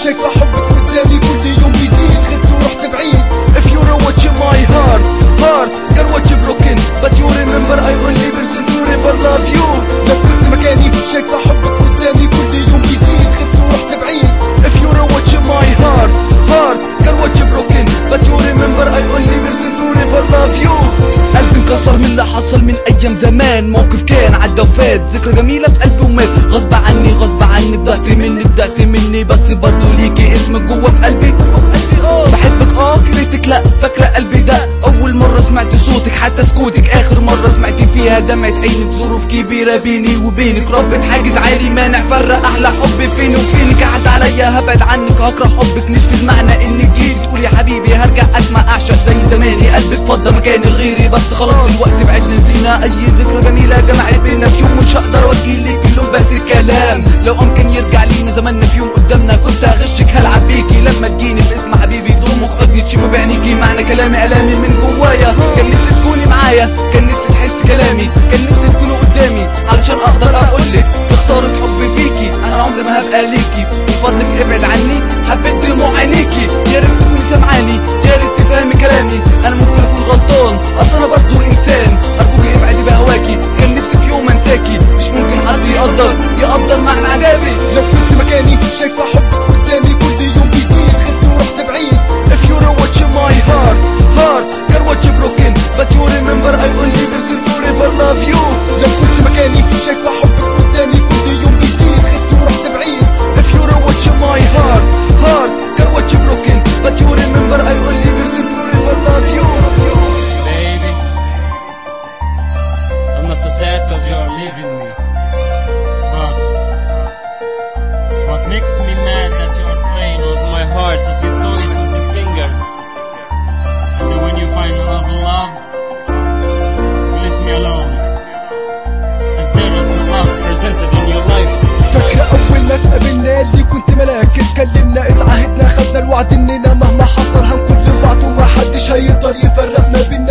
شايفة حبك قدامي كل يوم بيزيد خدت ورحت بعيد If you are watching my heart Heart can watch you broken But you remember I only person forever love you لو كنت مكاني شايفة حبك قدامي كل يوم بيزيد خدت ورحت بعيد If you are watching my heart Heart can watch you broken But you remember I only person forever love you قلبي انكسر من اللي حصل من ايام زمان موقف كان عدى وفات ذكرى جميلة في قلبي ومات غصب عني غصب عني بدأت مني بدأت مني بس برضو ليكي اسمك جوا في قلبي بحبك اه كرهتك لا فاكرة قلبي ده اول مرة سمعت صوتك حتى سكوتك اخر مرة سمعت فيها دمعة عينك ظروف كبيرة بيني وبينك ربة حاجز عالي مانع فرق احلى حب فيني وفينك قعد عليا هبعد عنك هكره حبك مش في المعنى انك جيت تقول يا حبيبي هرجع اسمع اعشق زي زماني قلبك فضى مكاني غيري بس خلاص الوقت بعدنا نسينا اي ذكرى جميلة جمعت بينا في يوم مش هقدر اوجه لك كلهم بس الكلام لو امكن يرجع لينا زماننا في يوم قدامنا كنت هغشك هلعب بيكي لما تجيني باسم حبيبي ضمك حضني تشوفي بعينيكي معنى كلامي الامي من جوايا كان نفسي تكوني معايا كان نفسي تحس كلامي كان نفسي تكوني قدامي علشان اقدر اقولك بخسارة حبي فيكي انا عمري ما هبقى ليكي من فضلك ابعد عني حبيت دموع عينيكي يا ريت تكوني سامعاني يا ريت تفهمي كلامي انا ممكن اكون غلطان اصل انا برضو انسان ارجوكي ابعدي بهواكي كان نفسي في يوم انساكي مش ممكن حد يقدر يقدر معنى عذابي لو كنت مكاني شايفة حبك قدامي كل يوم بيزيد خدت ورحت بعيد If you're watching my heart, heart can watch you broken But you remember I only person forever love you لو كنت مكاني شايفة حبك قدامي كل يوم بيزيد خدت ورحت بعيد If you're watching my heart, heart can watch you broken But you remember I only person forever love you Baby, I'm not so sad cause you're leaving me. But what makes me mad that you're playing with my heart as you toys with your fingers. And then when you find another love, you leave me alone. As there is a love presented in your life. فاكرة أول ما اتقابلنا اللي كنت ملاك اتكلمنا اتعهدنا خدنا الوعد إننا مهما حصل هنكون لبعض وما حدش هيقدر يفرقنا بينا